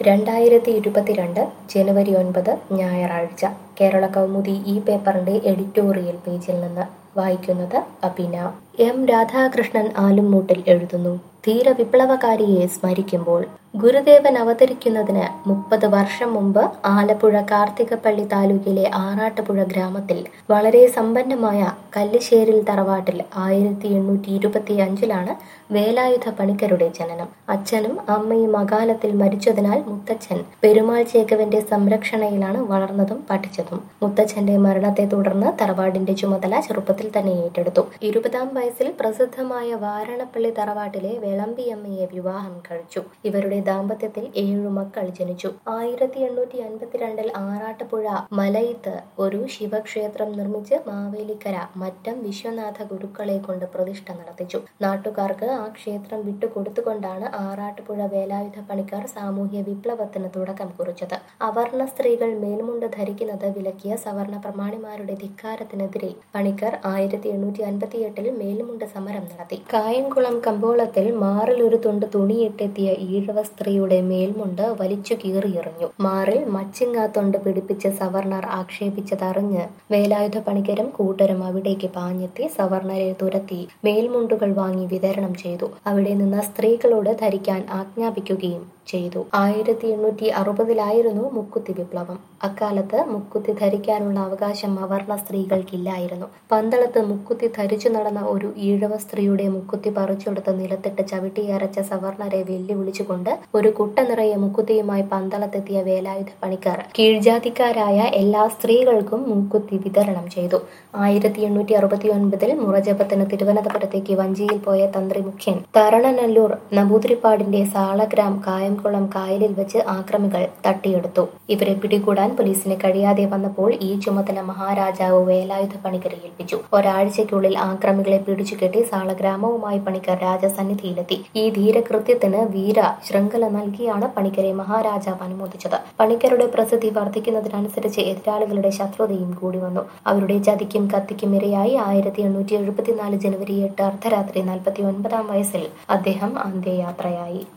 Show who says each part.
Speaker 1: രണ്ടായിരത്തി ഇരുപത്തിരണ്ട് ജനുവരി ഒൻപത് ഞായറാഴ്ച കേരള കൗമുദി ഈ പേപ്പറിന്റെ എഡിറ്റോറിയൽ പേജിൽ നിന്ന് വായിക്കുന്നത് അബിന എം രാധാകൃഷ്ണൻ ആലുംമൂട്ടിൽ എഴുതുന്നു ധീര വിപ്ലവകാരിയെ സ്മരിക്കുമ്പോൾ ഗുരുദേവൻ അവതരിക്കുന്നതിന് മുപ്പത് വർഷം മുമ്പ് ആലപ്പുഴ കാർത്തികപ്പള്ളി താലൂക്കിലെ ആറാട്ടുപുഴ ഗ്രാമത്തിൽ വളരെ സമ്പന്നമായ കല്ലിശ്ശേരിൽ തറവാട്ടിൽ ആയിരത്തി എണ്ണൂറ്റി ഇരുപത്തി അഞ്ചിലാണ് വേലായുധ പണിക്കരുടെ ജനനം അച്ഛനും അമ്മയും അകാലത്തിൽ മരിച്ചതിനാൽ മുത്തച്ഛൻ പെരുമാൾ ചേകവന്റെ സംരക്ഷണയിലാണ് വളർന്നതും പഠിച്ചതും മുത്തച്ഛന്റെ മരണത്തെ തുടർന്ന് തറവാടിന്റെ ചുമതല ചെറുപ്പത്തിൽ തന്നെ ഏറ്റെടുത്തു ഇരുപതാം വയസ്സിൽ പ്രസിദ്ധമായ വാരണപ്പള്ളി തറവാട്ടിലെ വിളമ്പിയമ്മയെ വിവാഹം കഴിച്ചു ഇവരുടെ ദാമ്പത്യത്തിൽ ഏഴു മക്കൾ ജനിച്ചു ആയിരത്തി എണ്ണൂറ്റി അൻപത്തിരണ്ടിൽ ആറാട്ടുപുഴ മലയത്ത് ഒരു ശിവക്ഷേത്രം നിർമ്മിച്ച് മാവേലിക്കര മറ്റം വിശ്വനാഥ ഗുരുക്കളെ കൊണ്ട് പ്രതിഷ്ഠ നടത്തിച്ചു നാട്ടുകാർക്ക് ആ ക്ഷേത്രം വിട്ടുകൊടുത്തുകൊണ്ടാണ് ആറാട്ടുപുഴ വേലായുധ പണിക്കാർ സാമൂഹ്യ വിപ്ലവത്തിന് തുടക്കം കുറിച്ചത് അവർണ സ്ത്രീകൾ മേൽമുണ്ട് ധരിക്കുന്നത് വിലക്കിയ സവർണ പ്രമാണിമാരുടെ ധിക്കാരത്തിനെതിരെ പണിക്കർ ആയിരത്തി എണ്ണൂറ്റി അൻപത്തിയെട്ടിൽ മേൽമുണ്ട് സമരം നടത്തി കായംകുളം കമ്പോളത്തിൽ മാറിൽ ഒരു തുണ്ട് തുണിയിട്ടെത്തിയ ഈഴവ സ്ത്രീയുടെ മേൽമുണ്ട് വലിച്ചു കീറിയെറിഞ്ഞു മാറിൽ മച്ചിങ്ങാത്തൊണ്ട് പിടിപ്പിച്ച് സവർണർ ആക്ഷേപിച്ചതറിഞ്ഞ് വേലായുധ പണിക്കരും കൂട്ടരും അവിടേക്ക് പാഞ്ഞെത്തി സവർണരെ തുരത്തി മേൽമുണ്ടുകൾ വാങ്ങി വിതരണം ചെയ്തു അവിടെ നിന്ന് സ്ത്രീകളോട് ധരിക്കാൻ ആജ്ഞാപിക്കുകയും ചെയ്തു ആയിരത്തി എണ്ണൂറ്റി അറുപതിലായിരുന്നു മുക്കുത്തി വിപ്ലവം അക്കാലത്ത് മുക്കുത്തി ധരിക്കാനുള്ള അവകാശം അവർണ സ്ത്രീകൾക്കില്ലായിരുന്നു പന്തളത്ത് മുക്കുത്തി ധരിച്ചു നടന്ന ഒരു ഈഴവ സ്ത്രീയുടെ മുക്കുത്തി പറിച്ചെടുത്ത് നിലത്തിട്ട് ചവിട്ടിയരച്ച സവർണരെ വെല്ലുവിളിച്ചുകൊണ്ട് ഒരു കുട്ട നിറയെ മുക്കുത്തിയുമായി പന്തളത്തെത്തിയ വേലായുധ പണിക്കർ കീഴ്ജാതിക്കാരായ എല്ലാ സ്ത്രീകൾക്കും മുക്കുത്തി വിതരണം ചെയ്തു ആയിരത്തി എണ്ണൂറ്റി അറുപത്തി ഒൻപതിൽ മുറജപത്തിന് തിരുവനന്തപുരത്തേക്ക് വഞ്ചിയിൽ പോയ തന്ത്രി മുഖ്യൻ തരണനല്ലൂർ നമ്പൂതിരിപ്പാടിന്റെ സാളഗ്രാം കായംകുളം കായലിൽ വെച്ച് ആക്രമികൾ തട്ടിയെടുത്തു ഇവരെ പിടികൂടാൻ പോലീസിന് കഴിയാതെ വന്നപ്പോൾ ഈ ചുമതല മഹാരാജാവ് വേലായുധ പണിക്കരെ ഏൽപ്പിച്ചു ഒരാഴ്ചയ്ക്കുള്ളിൽ ആക്രമികളെ പിടിച്ചുകെട്ടി സാളഗ്രാമവുമായി പണിക്കർ രാജസന്നിധിയിലെത്തി ഈ ധീരകൃത്യത്തിന് വീര ശൃംഖല നൽകിയാണ് പണിക്കരെ മഹാരാജാവ് അനുമോദിച്ചത് പണിക്കരുടെ പ്രസിദ്ധി വർദ്ധിക്കുന്നതിനനുസരിച്ച് എതിരാളികളുടെ ശത്രുതയും കൂടി വന്നു അവരുടെ ചതിക്കും കത്തിക്കും ഇരയായി ആയിരത്തി എണ്ണൂറ്റി എഴുപത്തിനാല് ജനുവരി എട്ട് അർദ്ധരാത്രി നാൽപ്പത്തി ഒൻപതാം വയസ്സിൽ അദ്ദേഹം അന്ത്യയാത്രയായി